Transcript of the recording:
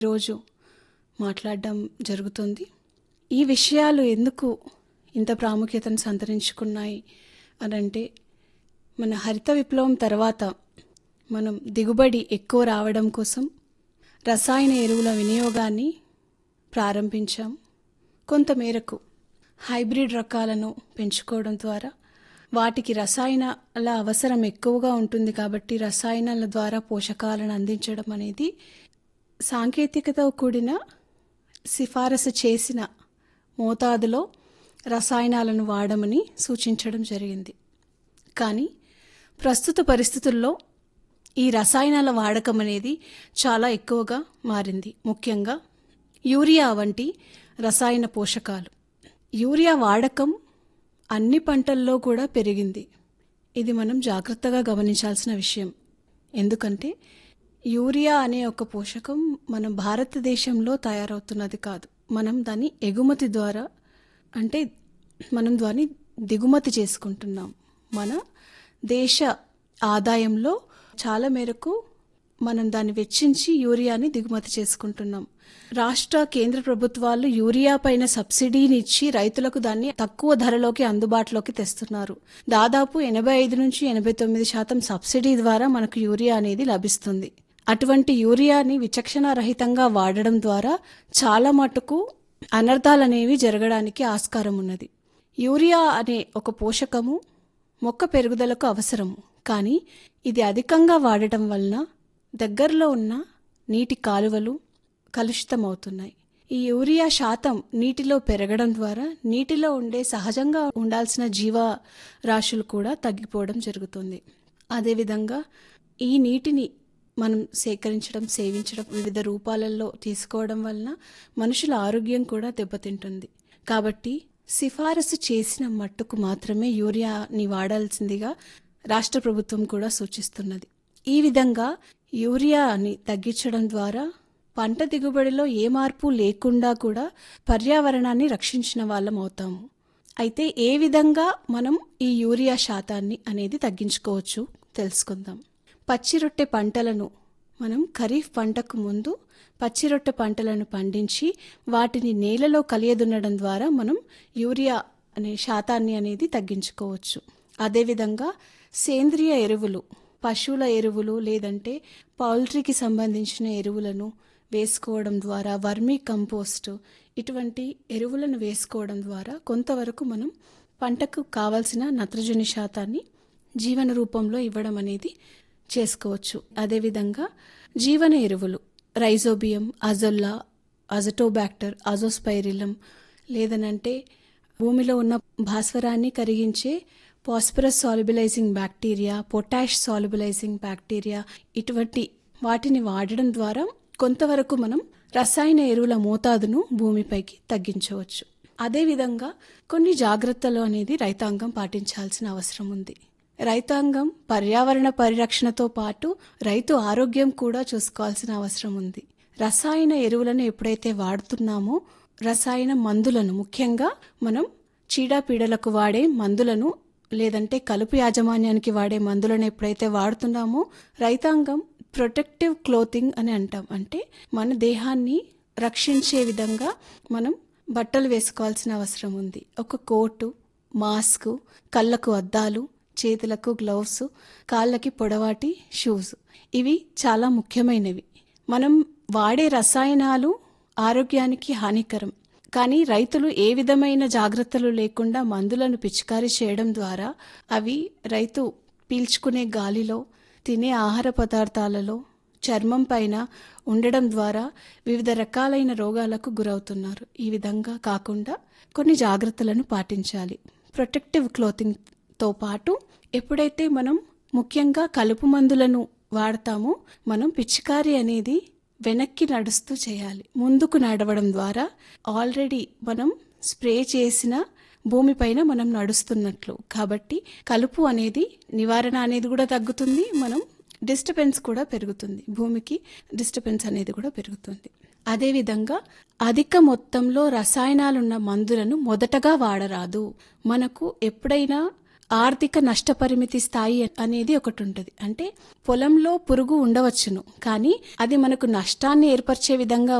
రోజు మాట్లాడడం జరుగుతుంది ఈ విషయాలు ఎందుకు ఇంత ప్రాముఖ్యతను సంతరించుకున్నాయి అని అంటే మన హరిత విప్లవం తర్వాత మనం దిగుబడి ఎక్కువ రావడం కోసం రసాయన ఎరువుల వినియోగాన్ని ప్రారంభించాం కొంతమేరకు హైబ్రిడ్ రకాలను పెంచుకోవడం ద్వారా వాటికి రసాయనాల అవసరం ఎక్కువగా ఉంటుంది కాబట్టి రసాయనాల ద్వారా పోషకాలను అందించడం అనేది సాంకేతికతో కూడిన సిఫారసు చేసిన మోతాదులో రసాయనాలను వాడమని సూచించడం జరిగింది కానీ ప్రస్తుత పరిస్థితుల్లో ఈ రసాయనాల వాడకం అనేది చాలా ఎక్కువగా మారింది ముఖ్యంగా యూరియా వంటి రసాయన పోషకాలు యూరియా వాడకం అన్ని పంటల్లో కూడా పెరిగింది ఇది మనం జాగ్రత్తగా గమనించాల్సిన విషయం ఎందుకంటే యూరియా అనే ఒక పోషకం మన భారతదేశంలో తయారవుతున్నది కాదు మనం దాన్ని ఎగుమతి ద్వారా అంటే మనం దాన్ని దిగుమతి చేసుకుంటున్నాం మన దేశ ఆదాయంలో చాలా మేరకు మనం దాన్ని వెచ్చించి యూరియాని దిగుమతి చేసుకుంటున్నాం రాష్ట్ర కేంద్ర ప్రభుత్వాలు యూరియా పైన సబ్సిడీని ఇచ్చి రైతులకు దాన్ని తక్కువ ధరలోకి అందుబాటులోకి తెస్తున్నారు దాదాపు ఎనభై ఐదు నుంచి ఎనభై తొమ్మిది శాతం సబ్సిడీ ద్వారా మనకు యూరియా అనేది లభిస్తుంది అటువంటి యూరియాని విచక్షణ రహితంగా వాడడం ద్వారా చాలా మటుకు అనర్థాలనేవి జరగడానికి ఆస్కారం ఉన్నది యూరియా అనే ఒక పోషకము మొక్క పెరుగుదలకు అవసరము కానీ ఇది అధికంగా వాడటం వలన దగ్గరలో ఉన్న నీటి కాలువలు కలుషితమవుతున్నాయి ఈ యూరియా శాతం నీటిలో పెరగడం ద్వారా నీటిలో ఉండే సహజంగా ఉండాల్సిన జీవ రాశులు కూడా తగ్గిపోవడం జరుగుతుంది అదేవిధంగా ఈ నీటిని మనం సేకరించడం సేవించడం వివిధ రూపాలలో తీసుకోవడం వలన మనుషుల ఆరోగ్యం కూడా దెబ్బతింటుంది కాబట్టి సిఫారసు చేసిన మట్టుకు మాత్రమే యూరియాని వాడాల్సిందిగా రాష్ట్ర ప్రభుత్వం కూడా సూచిస్తున్నది ఈ విధంగా యూరియాని తగ్గించడం ద్వారా పంట దిగుబడిలో ఏ మార్పు లేకుండా కూడా పర్యావరణాన్ని రక్షించిన వాళ్ళం అవుతాము అయితే ఏ విధంగా మనం ఈ యూరియా శాతాన్ని అనేది తగ్గించుకోవచ్చు తెలుసుకుందాం పచ్చిరొట్టె పంటలను మనం ఖరీఫ్ పంటకు ముందు పచ్చిరొట్టె పంటలను పండించి వాటిని నేలలో కలియదున్నడం ద్వారా మనం యూరియా అనే శాతాన్ని అనేది తగ్గించుకోవచ్చు అదేవిధంగా సేంద్రియ ఎరువులు పశువుల ఎరువులు లేదంటే పౌల్ట్రీకి సంబంధించిన ఎరువులను వేసుకోవడం ద్వారా వర్మీ కంపోస్ట్ ఇటువంటి ఎరువులను వేసుకోవడం ద్వారా కొంతవరకు మనం పంటకు కావలసిన నత్రజని శాతాన్ని జీవన రూపంలో ఇవ్వడం అనేది చేసుకోవచ్చు అదేవిధంగా జీవన ఎరువులు రైజోబియం అజొల్లా అజటోబాక్టర్ అజోస్పైరిలం లేదనంటే భూమిలో ఉన్న భాస్వరాన్ని కరిగించే phosphorus solubilising bacteria potash solubilising bacteria ఇటువంటి వాటిని వాడడం ద్వారా కొంతవరకు మనం రసాయన ఎరువుల మోతాదును భూమిపైకి తగ్గించవచ్చు అదేవిధంగా కొన్ని జాగ్రత్తలు అనేది రైతాంగం పాటించాల్సిన అవసరం ఉంది రైతాంగం పర్యావరణ పరిరక్షణతో పాటు రైతు ఆరోగ్యం కూడా చూసుకోవాల్సిన అవసరం ఉంది రసాయన ఎరువులను ఎప్పుడైతే వాడుతున్నామో రసాయన మందులను ముఖ్యంగా మనం చీడపీడలకు వాడే మందులను లేదంటే కలుపు యాజమాన్యానికి వాడే మందులను ఎప్పుడైతే వాడుతున్నామో రైతాంగం ప్రొటెక్టివ్ క్లోతింగ్ అని అంటాం అంటే మన దేహాన్ని రక్షించే విధంగా మనం బట్టలు వేసుకోవాల్సిన అవసరం ఉంది ఒక కోటు మాస్క్ కళ్ళకు అద్దాలు చేతులకు గ్లౌస్ కాళ్ళకి పొడవాటి షూస్ ఇవి చాలా ముఖ్యమైనవి మనం వాడే రసాయనాలు ఆరోగ్యానికి హానికరం కానీ రైతులు ఏ విధమైన జాగ్రత్తలు లేకుండా మందులను పిచికారీ చేయడం ద్వారా అవి రైతు పీల్చుకునే గాలిలో తినే ఆహార పదార్థాలలో చర్మం పైన ఉండడం ద్వారా వివిధ రకాలైన రోగాలకు గురవుతున్నారు ఈ విధంగా కాకుండా కొన్ని జాగ్రత్తలను పాటించాలి ప్రొటెక్టివ్ క్లోతింగ్తో పాటు ఎప్పుడైతే మనం ముఖ్యంగా కలుపు మందులను వాడతామో మనం పిచికారీ అనేది వెనక్కి నడుస్తూ చేయాలి ముందుకు నడవడం ద్వారా ఆల్రెడీ మనం స్ప్రే చేసిన భూమిపైన మనం నడుస్తున్నట్లు కాబట్టి కలుపు అనేది నివారణ అనేది కూడా తగ్గుతుంది మనం డిస్టర్బెన్స్ కూడా పెరుగుతుంది భూమికి డిస్టర్బెన్స్ అనేది కూడా పెరుగుతుంది అదేవిధంగా అధిక మొత్తంలో రసాయనాలున్న మందులను మొదటగా వాడరాదు మనకు ఎప్పుడైనా ఆర్థిక నష్టపరిమితి స్థాయి అనేది ఒకటి ఉంటుంది అంటే పొలంలో పురుగు ఉండవచ్చును కానీ అది మనకు నష్టాన్ని ఏర్పరిచే విధంగా